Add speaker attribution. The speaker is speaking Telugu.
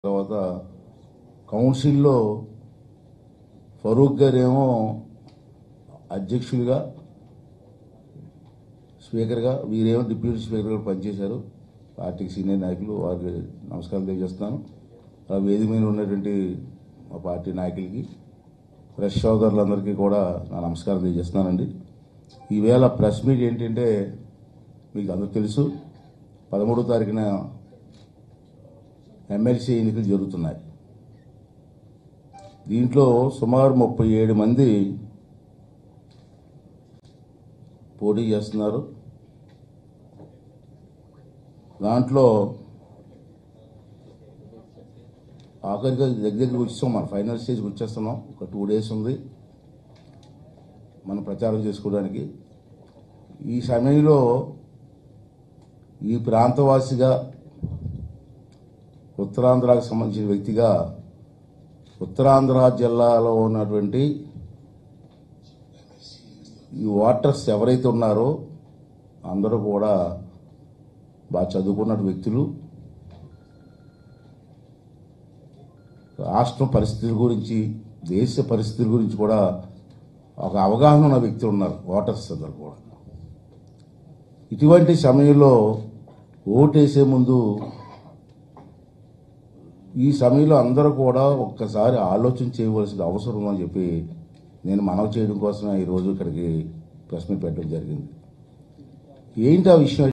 Speaker 1: తర్వాత కౌన్సిల్లో ఫరూక్ గారు ఏమో అధ్యక్షులుగా స్పీకర్గా వీరేమో డిప్యూటీ స్పీకర్గా పనిచేశారు పార్టీకి సీనియర్ నాయకులు వారికి నమస్కారం తెలియజేస్తున్నాను ఆ వేదిక మీద ఉన్నటువంటి మా పార్టీ నాయకులకి ప్రెస్ సోదరులందరికీ కూడా నా నమస్కారం తెలియజేస్తున్నానండి ఈవేళ ప్రెస్ మీట్ ఏంటంటే మీకు అందరూ తెలుసు పదమూడో తారీఖున ఎమ్మెల్సీ ఎన్నికలు జరుగుతున్నాయి దీంట్లో సుమారు ముప్పై ఏడు మంది పోటీ చేస్తున్నారు దాంట్లో ఆఖరిగా దగ్గర దగ్గరికి వచ్చేస్తాం మన ఫైనల్ స్టేజ్కి వచ్చేస్తున్నాం ఒక టూ డేస్ ఉంది మనం ప్రచారం చేసుకోవడానికి ఈ సమయంలో ఈ ప్రాంతవాసిగా ఉత్తరాంధ్రకు సంబంధించిన వ్యక్తిగా ఉత్తరాంధ్ర జిల్లాలో ఉన్నటువంటి ఈ ఓటర్స్ ఎవరైతే ఉన్నారో అందరూ కూడా బాగా చదువుకున్న వ్యక్తులు రాష్ట్ర పరిస్థితుల గురించి దేశ పరిస్థితుల గురించి కూడా ఒక అవగాహన ఉన్న వ్యక్తులు ఉన్నారు ఓటర్స్ అందరు కూడా ఇటువంటి సమయంలో ఓటేసే ముందు ఈ సమయంలో అందరూ కూడా ఒక్కసారి ఆలోచన చేయవలసిన అవసరం ఉందని చెప్పి నేను మనవి చేయడం కోసమే ఈరోజు ఇక్కడికి ప్రెస్ మీట్ పెట్టడం జరిగింది ఏంటి ఆ విషయం